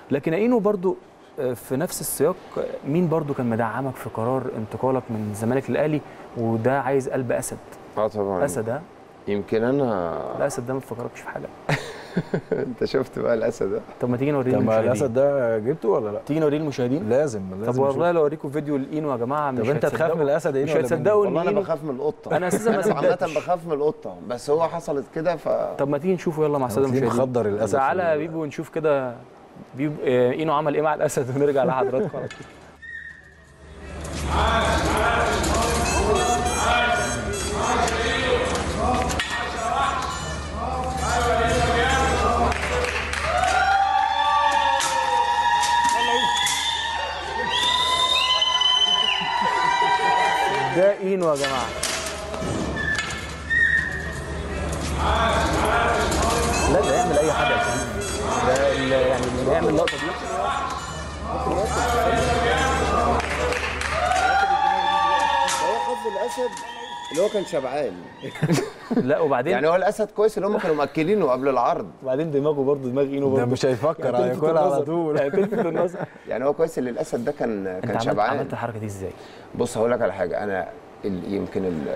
لكن اينو برضو آه، في نفس السياق آه، مين برضو كان مدعمك في قرار انتقالك من الزمالك للاهلي وده عايز قلب اسد اه طبعا اسد ها يمكن انا الاسد ده ما بيفكركش في حاجه انت شفت بقى الاسد ده طب ما تيجي نوريه طب ما للمشاهدين الاسد ده جبته ولا لا؟ تيجي نوريه للمشاهدين لازم لازم طب والله لو اوريكم فيديو لاينو يا جماعه مش طب انت تخاف من هتصدقوا- الاسد ايه مش ولا من- هتصدقوا ان والله انا اينو بخاف من القطه انا اساسا ما انا عامه صدقتش بخاف من القطه بس هو حصلت كده ف طب ما تيجي نشوفه يلا مع الساده تلاقيه المشاهدين مخدر الاسد تعالى في يا ال- بيبو ونشوف كده بيبو آه، اينو عمل ايه مع الاسد ونرجع لحضراتكم على طول ده اينو يا جماعه لا ده يعمل اي حاجه يا كريم. ده ال- يعني اللي يعمل اللقطه دي هو خف الاسد اللي هو كان شبعان لا وبعدين يعني هو الاسد كويس اللي هم كانوا مأكلينه قبل العرض وبعدين دماغه برضه دماغ اينو ده برضه مش هيفكر يعني تلفت هياكلها على النظر. طول يعني تلفت النظر يعني هو كويس اللي الاسد ده كان انت كان عملت شبعان عملت الحركه دي ازاي؟ بص هقول لك على حاجه انا ال- يمكن ال-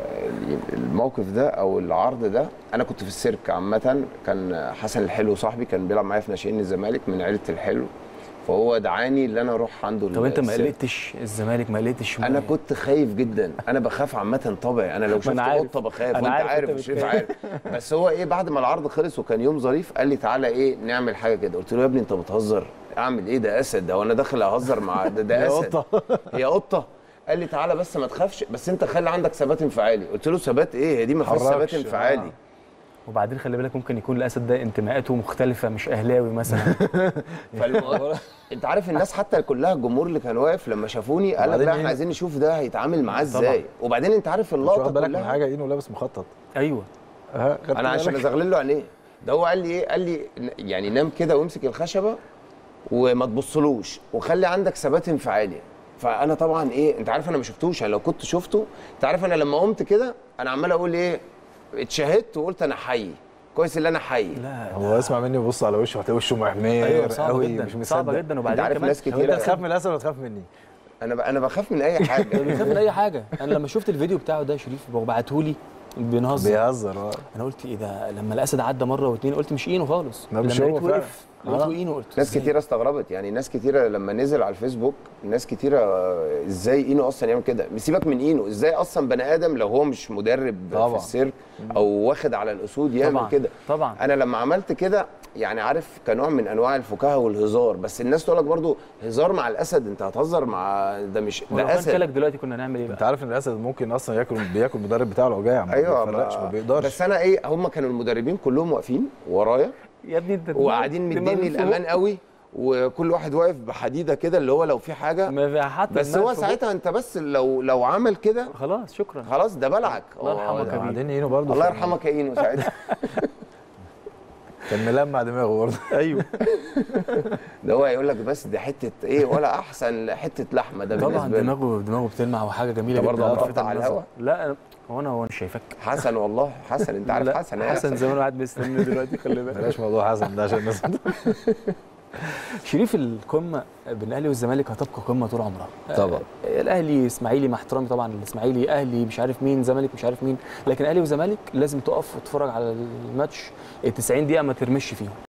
ال- الموقف ده او العرض ده انا كنت في السيرك عامه كان حسن الحلو صاحبي كان بيلعب معايا في ناشئين الزمالك من عيله الحلو فهو دعاني ان انا اروح عنده طب انت ما السيرك. قلقتش الزمالك ما قلقتش انا كنت خايف جدا انا بخاف عامه طبعي انا لو شفت أنا عارف. قطه بخاف أنا وانت عارف عارف أنت وشريف بتخاف. عارف بس هو ايه بعد ما العرض خلص وكان يوم ظريف قال لي تعالى ايه نعمل حاجه كده قلت له يا ابني انت بتهزر اعمل ايه ده اسد ده وانا داخل اهزر مع ده, ده يا اسد قطة. هي قطه قال لي تعالى بس ما تخافش بس انت خلي عندك ثبات انفعالي قلت له ثبات ايه هي دي ما فيهاش ثبات حركش. انفعالي آه. وبعدين خلي بالك ممكن يكون الاسد ده انتماءاته مختلفه مش اهلاوي مثلا فالم... انت عارف الناس حتى كلها الجمهور اللي كان واقف لما شافوني قال لك وبعدين لا إيه؟ احنا عايزين نشوف ده هيتعامل معاه طبعا. ازاي وبعدين انت عارف مش اللقطه واخد بالك من كلها حاجه اينو لابس مخطط ايوه ها خدت انا عشان بالك؟ ازغلل له عينيه ده هو قال لي ايه قال لي ن- يعني نام كده وامسك الخشبه وما تبصلوش وخلي عندك ثبات انفعالي فانا طبعا ايه انت عارف انا ما شفتوش يعني لو كنت شفته انت عارف انا لما قمت كده انا عمال اقول ايه اتشهدت وقلت انا حي كويس اللي انا حي لا هو اسمع مني وبص على وشه هتلاقي وشه محمر ايوه صعبه قوي جدا مش مصدق صعبه جدا انت وبعدين عارف كمان ناس طب انت كتير تخاف من الاسد ولا تخاف مني؟ انا ب... انا بخاف من اي ده حاجه بيخاف من اي حاجه انا لما شفت الفيديو بتاعه ده يا شريف وبعته لي بنهزر بيهزر اه انا قلت ايه ده لما الاسد عدى مره واثنين قلت مش اينو خالص لا، مش لما هو لقيته فعلا. وقف لقيته آه. اينو قلت ناس إزاي؟ كتيرة استغربت يعني ناس كتيرة لما نزل على الفيسبوك ناس كتيرة آه، ازاي اينو اصلا يعمل كده سيبك من اينو ازاي اصلا بني ادم لو هو مش مدرب طبعا. في السيرك او واخد على الاسود يعمل طبعا كده طبعا انا لما عملت كده يعني عارف كنوع من انواع الفكاهه والهزار بس الناس تقول لك برضو هزار مع الاسد انت هتهزر مع ده مش ولو ده كان اسد كلك دلوقتي كنا هنعمل ايه انت بقى؟ عارف ان الاسد ممكن اصلا ياكل بياكل المدرب بتاعه لو جاع ما ايوه بيفرقش ما بيقدرش بس انا ايه هم كانوا المدربين كلهم واقفين ورايا يا ابني انت وقاعدين دماغ مديني فوق. الامان قوي وكل واحد واقف بحديده كده اللي هو لو في حاجه ما في حتى بس دماغ هو فوق. ساعتها انت بس لو لو عمل كده خلاص شكرا خلاص ده بلعك الله هو يرحمك ده- يا بيه. بعدين اينو برضه الله يرحمك يا اينو ساعتها كان ملمع دماغه برضه ايوه ده هو يقول لك بس ده حته ايه ولا احسن حته لحمه ده طبعا بالنسبه لي دماغه دماغه بتلمع وحاجه جميله انت جدا برضه لفتت هتقطع على النظر. الهوا؟ لا أنا- هو انا هو انا شايفك حسن والله حسن انت عارف لا، حسن إيه حسن يحصل؟ زمان قاعد مستني دلوقتي خلي بالك بلاش موضوع حسن ده عشان الناس شريف القمه بين الاهلي والزمالك هتبقى قمه طول عمرها طبعا. آه، الاهلي اسماعيلي مع احترامي طبعا الاسماعيلي اهلي مش عارف مين زمالك مش عارف مين لكن اهلي وزمالك لازم تقف وتتفرج على الماتش ال 90 دقيقه ما ترمش فيهم